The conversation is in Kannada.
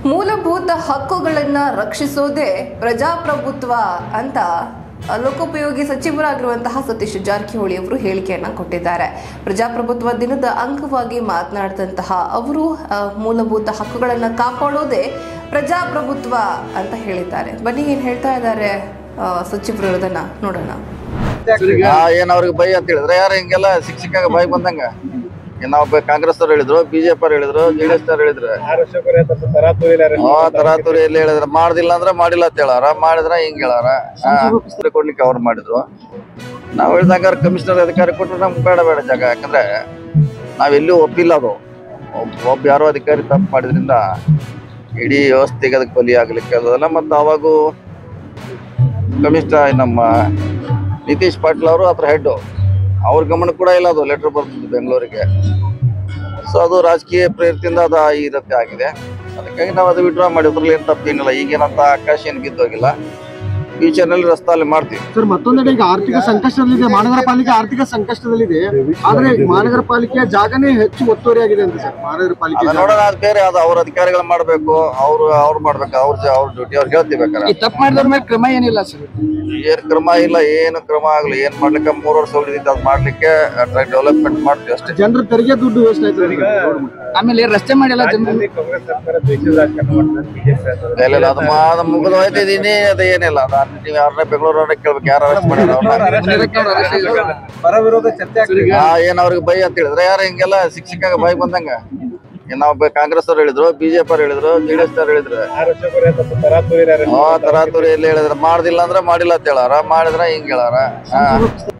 ಮೂಲಭೂತ ಹಕ್ಕುಗಳನ್ನ ರಕ್ಷಿಸೋದೇ ಪ್ರಜಾಪ್ರಭುತ್ವ ಅಂತ ಲೋಕೋಪಯೋಗಿ ಸಚಿವರಾಗಿರುವಂತಹ ಸತೀಶ್ ಜಾರಕಿಹೊಳಿ ಅವರು ಹೇಳಿಕೆಯನ್ನ ಕೊಟ್ಟಿದ್ದಾರೆ ಪ್ರಜಾಪ್ರಭುತ್ವ ದಿನದ ಅಂಗವಾಗಿ ಮಾತನಾಡಿದಂತಹ ಅವರು ಆ, ಮೂಲಭೂತ ಹಕ್ಕುಗಳನ್ನ ಕಾಪಾಡೋದೇ ಪ್ರಜಾಪ್ರಭುತ್ವ ಅಂತ ಹೇಳಿದ್ದಾರೆ ಬನ್ನಿ ಏನ್ ಹೇಳ್ತಾ ಇದ್ದಾರೆ ಆ, ಸಚಿವರು ಅದನ್ನ ನೋಡೋಣ ಆ, ಏನ್ ಅವ್ರಿಗೆ ಬೈ ಅಂತ ಹೇಳಿದ್ರೆ ಯಾರು ಹಿಂಗೆಲ್ಲ ಸಿಕ್ ಸಿಕ್ಕಾಗ ಬೈ ಬಂದಂಗ ಏನ್ ನಾವ್ ಬ- ಕಾಂಗ್ರೆಸ್ ಅವ್ರು ಹೇಳಿದ್ರು ಬಿಜೆಪಿ ಅವ್ರು ಹೇಳಿದ್ರು ಜೆಡಿಎಸ್ ಅವ್ರು ಹೇಳಿದ್ರು ಆ ತರಾತುರಿಯಲ್ಲಿ ಹೇಳಿದ್ರ ಮಾಡ್ದಿಲ್ಲ ಅಂದ್ರೆ ಮಾಡಿಲ್ಲ ಅಂತ ಹೇಳಾರ ಮಾಡಿದ್ರ ಹಿಂಗ್ ಹೇಳಾರ ಆ, ಉತ್ತರ ಕೊಡ್ಲಿಕ್ಕೆ ಅವ್ರು ಮಾಡಿದ್ರು ನಾವ್ ಹೇಳ್ದಂಗ ಕಮಿಷನರ್ ಅಧಿಕಾರಿ ಕೊಟ್ರೆ ನಮ್ಗೆ ಬೇಡ ಬೇಡ ಜಾಗ ಯಾಕಂದ್ರೆ ನಾವೆಲ್ಲೂ ಒಪ್ಪಿಲ್ಲ ಅದು ಒಬ್ಬ ಒಬ್ಬ ಯಾರೋ ಅಧಿಕಾರಿ ತಪ್ಪು ಮಾಡಿದ್ರಿಂದ ಇಡೀ ವ್ಯವಸ್ಥೆಗೆ ಅದಕ್ಕೆ ಬಲಿ ಆಗ್ಲಿಕ್ಕೆ ಅದಲ್ಲ ಮತ್ತು ಅವಾಗೂ ಕಮಿಷನರ್ ನಮ್ಮ ನಿತೀಶ್ ಪಾಟೀಲ್ ಅವರು ಅದ್ರ ಹೆಡ್ ಅವ್ರ ಗಮನ ಕೂಡ ಇಲ್ಲ ಅದು ಲೆಟರ್ ಬರ್ತಿದ್ದು ಬೆಂಗಳೂರಿಗೆ ಸೊ ಅದು ರಾಜಕೀಯ ಪ್ರೇರಿತದಿಂದ ಅದು ಈ ರೀತಿ ಆಗಿದೆ ಅದಕ್ಕಾಗಿ ನಾವು ಅದು ವಿಡ್ರಾ ಮಾಡಿದ್ರಲ್ಲಿ ಏನು ತಪ್ಪೇನಿಲ್ಲ ಈಗೇನಂತ ಆಕಾಶ ಏನು ಬಿದ್ದೋಗಿಲ್ಲ ಫ್ಯೂಚರ್ನಲ್ಲಿ ರಸ್ತೆಯಲ್ಲಿ ಮಾಡ್ತೀವಿ ಸರ್ ಮತ್ತೊಂದೆಡೆ ಈಗ ಆರ್ಥಿಕ ಸಂಕಷ್ಟದಲ್ಲಿದೆ ಮಹಾನಗರ ಪಾಲಿಕೆ ಆರ್ಥಿಕ ಸಂಕಷ್ಟದಲ್ಲಿದೆ ಆದ್ರೆ ಮಹಾನಗರ ಪಾಲಿಕೆಯ ಜಾಗನೇ ಹೆಚ್ಚು ಒತ್ತುವರಿಯಾಗಿದೆ ಅಂತ ಸರ್ ಮಹಾನಗರ ಪಾಲಿಕೆ ಅದ ನೋಡೋಣ ಅದು ಬೇರೆ ಅದು ಅವ್ರ ಅಧಿಕಾರಿಗಳು ಮಾಡ್ಬೇಕು ಅವ್ರು ಅವ್ರು ಮಾಡ್ಬೇಕು ಅವ್ರ ಜ- ಅವ್ರ ಡ್ಯೂಟಿ ಅವ್ರು ಹೇಳ್ತೀವಿ ಬೇಕಾರೆ ತಪ್ಪು ಮಾಡಿದವ್ರ ಮೇಲೆ ಕ್ರಮ ಏನಿಲ್ಲ ಸರ್ ಏನ್ ಕ್ರಮ ಇಲ್ಲ ಏನು ಕ್ರಮ ಆಗಲಿ ಏನ್ ಮಾಡ್ಲಿಕ್ಕೆ ಮೂರು ವರ್ಷ ಉಳಿದಿದ್ದು ಅದು ಮಾಡ್ಲಿಕ್ಕೆ ಡೆವಲಪ್ಮೆಂಟ್ ಮಾಡ್ತೀವಿ ಅಷ್ಟೇ ಜನರ ತೆರಿಗೆ ದುಡ್ಡು ವೇಸ್ಟ್ ಆಯ್ತು ಆಮೇಲೆ ರಸ್ತೆ ಮಾಡಿಲ್ಲ ಇಲ್ಲ ಇಲ್ಲ, ಅದು ಮಾ- ಅದು ಮುಗಿದು ಹೋಯ್ತಿದೀನಿ ಅದು ಏನಿಲ್ಲ ಅದು ನೀವು ಯಾರನ್ನ ಬೆಂಗಳೂರವ್ರನ್ನ ಕೇಳ್ಬೇಕು ಯಾರು ಅರೆಸ್ಟ್ ಮಾಡ್ಯಾರ ಅವ್ರನ್ನ ಪರ ವಿರೋಧ ಚರ್ಚೆ ಆಗ್ತಿದೆ ಆ, ಏನ್ ಅವ್ರಿಗೆ ಬೈ ಅಂತ ಹೇಳಿದ್ರೆ ಯಾರು ಹಿಂಗೆಲ್ಲ ಸಿಕ್ ಸಿಕ್ಕಾಗ ಬೈ ಬಂದಂಗ ಏನ್ ನಾವ್ ಬ- ಕಾಂಗ್ರೆಸ್ ಅವ್ರು ಹೇಳಿದ್ರು ಬಿಜೆಪಿ ಅವ್ರು ಹೇಳಿದ್ರು ಜೆಡಿಎಸ್ ಅವ್ರು ಹೇಳಿದ್ರು ಆ ತರಾತುರಿಯಲ್ಲಿ ಹೇಳಿದ್ರೆ ಮಾಡ್ದಿಲ್ಲ ಅಂದ್ರೆ ಮಾಡಿಲ್ಲ ಅಂತ ಹೇಳಾರ ಮಾಡಿದ್ರ ಹಿಂಗ್ ಹೇಳಾರ ಆ.